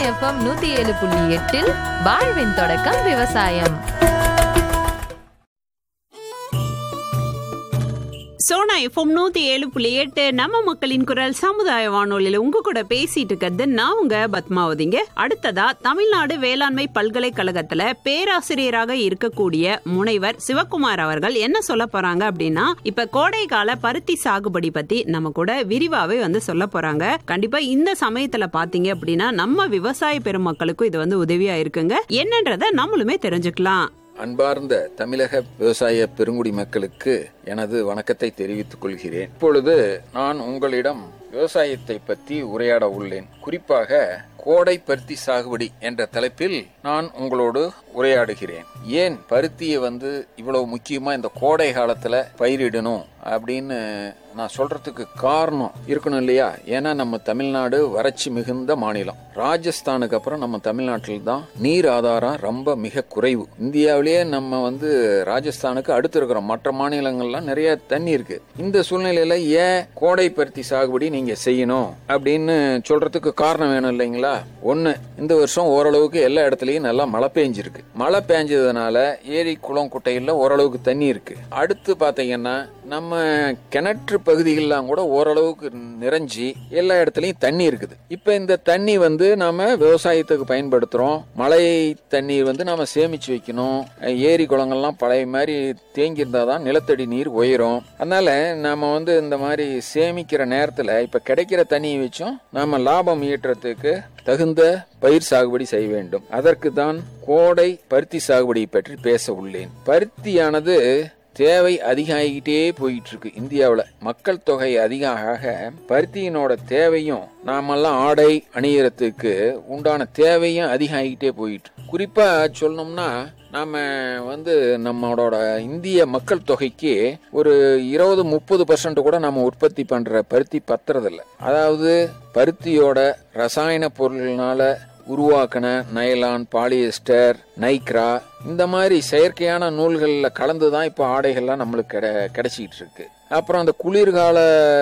FM நூத்தி ஏழு புள்ளி எட்டில் வாழ்வின் தொடக்கம் விவசாயம் சோனா எஃப்எம் நூத்தி ஏழு புள்ளி எட்டு நம்ம மக்களின் குரல் சமுதாய வானொலியில உங்க கூட பேசிட்டு இருக்கிறது நான் உங்க பத்மாவதிங்க அடுத்ததா தமிழ்நாடு வேளாண்மை பல்கலைக்கழகத்துல பேராசிரியராக இருக்கக்கூடிய முனைவர் சிவகுமார் அவர்கள் என்ன சொல்ல போறாங்க அப்படின்னா இப்ப கோடை கால பருத்தி சாகுபடி பத்தி நம்ம கூட விரிவாவே வந்து சொல்ல போறாங்க கண்டிப்பா இந்த சமயத்துல பாத்தீங்க அப்படின்னா நம்ம விவசாய பெருமக்களுக்கும் இது வந்து உதவியா இருக்குங்க என்னன்றத நம்மளுமே தெரிஞ்சுக்கலாம் அன்பார்ந்த தமிழக விவசாய பெருங்குடி மக்களுக்கு எனது வணக்கத்தை தெரிவித்துக் கொள்கிறேன் இப்பொழுது நான் உங்களிடம் விவசாயத்தை பற்றி உரையாட உள்ளேன் குறிப்பாக கோடை பருத்தி சாகுபடி என்ற தலைப்பில் நான் உங்களோடு உரையாடுகிறேன் ஏன் பருத்தியை வந்து இவ்வளவு முக்கியமா இந்த கோடை காலத்துல பயிரிடணும் அப்படின்னு நான் சொல்றதுக்கு காரணம் இருக்கணும் இல்லையா ஏன்னா நம்ம தமிழ்நாடு வறட்சி மிகுந்த மாநிலம் ராஜஸ்தானுக்கு அப்புறம் நம்ம தமிழ்நாட்டில் தான் நீர் ஆதாரம் ரொம்ப மிக குறைவு இந்தியாவிலேயே நம்ம வந்து ராஜஸ்தானுக்கு அடுத்து இருக்கிறோம் மற்ற மாநிலங்கள்லாம் நிறைய தண்ணி இருக்கு இந்த சூழ்நிலையில ஏன் கோடை பருத்தி சாகுபடி நீங்க செய்யணும் அப்படின்னு சொல்றதுக்கு காரணம் வேணும் இல்லைங்களா ஒண்ணு இந்த வருஷம் ஓரளவுக்கு எல்லா இடத்துலயும் நல்லா மழை பெஞ்சிருக்கு மழை பெஞ்சதுனால ஏரி குளம் குட்டைகள்ல ஓரளவுக்கு தண்ணி இருக்கு அடுத்து பாத்தீங்கன்னா நம்ம கிணற்று பகுதிகள்லாம் கூட ஓரளவுக்கு நிறைஞ்சி எல்லா இடத்துலயும் தண்ணி இருக்குது இப்ப இந்த தண்ணி வந்து நாம விவசாயத்துக்கு பயன்படுத்துறோம் மழை தண்ணீர் வந்து நாம சேமிச்சு வைக்கணும் ஏரி குளங்கள்லாம் பழைய மாதிரி தேங்கி இருந்தாதான் நிலத்தடி நீர் உயரும் அதனால நாம வந்து இந்த மாதிரி சேமிக்கிற நேரத்துல இப்ப கிடைக்கிற தண்ணியை வச்சும் நாம லாபம் ஈட்டுறதுக்கு தகுந்த பயிர் சாகுபடி செய்ய வேண்டும் அதற்கு தான் கோடை பருத்தி சாகுபடி பற்றி பேச உள்ளேன் பருத்தியானது தேவை அதிகமாகிட்டே போயிட்டு இருக்கு இந்தியாவில் மக்கள் தொகை அதிகம் ஆக பருத்தியினோட தேவையும் நாமெல்லாம் ஆடை அணியறதுக்கு உண்டான தேவையும் அதிகமாகிட்டே போயிட்டு குறிப்பா சொல்லணும்னா நாம வந்து நம்மளோட இந்திய மக்கள் தொகைக்கு ஒரு இருபது முப்பது பர்சன்ட் கூட நம்ம உற்பத்தி பண்ற பருத்தி பத்துறதில்ல அதாவது பருத்தியோட ரசாயன பொருள்னால உருவாக்கின நைலான் பாலியஸ்டர் நைக்ரா இந்த மாதிரி செயற்கையான நூல்களில் கலந்து தான் இப்போ ஆடைகள்லாம் நம்மளுக்கு கிடை கிடைச்சிட்டு இருக்கு அப்புறம் அந்த குளிர்கால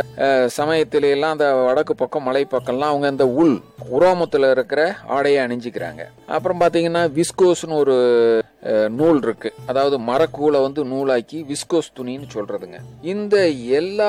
சமயத்தில எல்லாம் அந்த வடக்கு பக்கம் மலை பக்கம்லாம் அவங்க இந்த உள் உரோமத்தில் இருக்கிற ஆடையை அணிஞ்சிக்கிறாங்க அப்புறம் பார்த்தீங்கன்னா விஸ்கோஸ்னு ஒரு நூல் இருக்கு அதாவது மரக்கூலை வந்து நூலாக்கி விஸ்கோஸ் துணின்னு சொல்றதுங்க இந்த எல்லா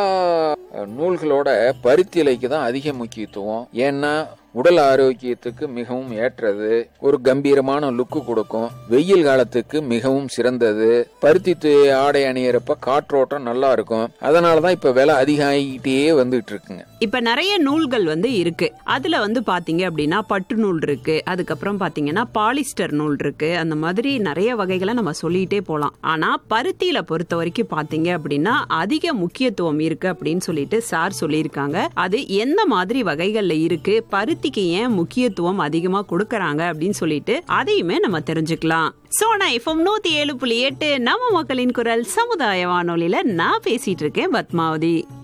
நூல்களோட பருத்தி இலைக்கு தான் அதிக முக்கியத்துவம் ஏன்னா உடல் ஆரோக்கியத்துக்கு மிகவும் ஏற்றது ஒரு கம்பீரமான லுக்கு கொடுக்கும் வெயில் காலத்துக்கு மிகவும் சிறந்தது பருத்தி ஆடை அணியறப்ப காற்றோட்டம் நல்லா இருக்கும் அதனாலதான் இப்ப விலை அதிகமாகிட்டே வந்துட்டு இருக்குங்க இப்ப நிறைய நூல்கள் வந்து இருக்கு அதுல வந்து பாத்தீங்க அப்படின்னா பட்டு நூல் இருக்கு அதுக்கப்புறம் பாத்தீங்கன்னா பாலிஸ்டர் நூல் இருக்கு அந்த மாதிரி நிறைய வகைகளை நம்ம சொல்லிட்டே போலாம் ஆனா பருத்தியில பொறுத்த வரைக்கும் பாத்தீங்க அப்படின்னா அதிக முக்கியத்துவம் இருக்கு அப்படின்னு சொல்லிட்டு சார் சொல்லியிருக்காங்க அது எந்த மாதிரி வகைகள்ல இருக்கு பருத்திக்கு ஏன் முக்கியத்துவம் அதிகமா கொடுக்கறாங்க அப்படின்னு சொல்லிட்டு அதையுமே நம்ம தெரிஞ்சுக்கலாம் சோனா எஃப்எம் நூத்தி ஏழு புள்ளி எட்டு நம்ம மக்களின் குரல் சமுதாய வானொலியில நான் பேசிட்டு இருக்கேன் பத்மாவதி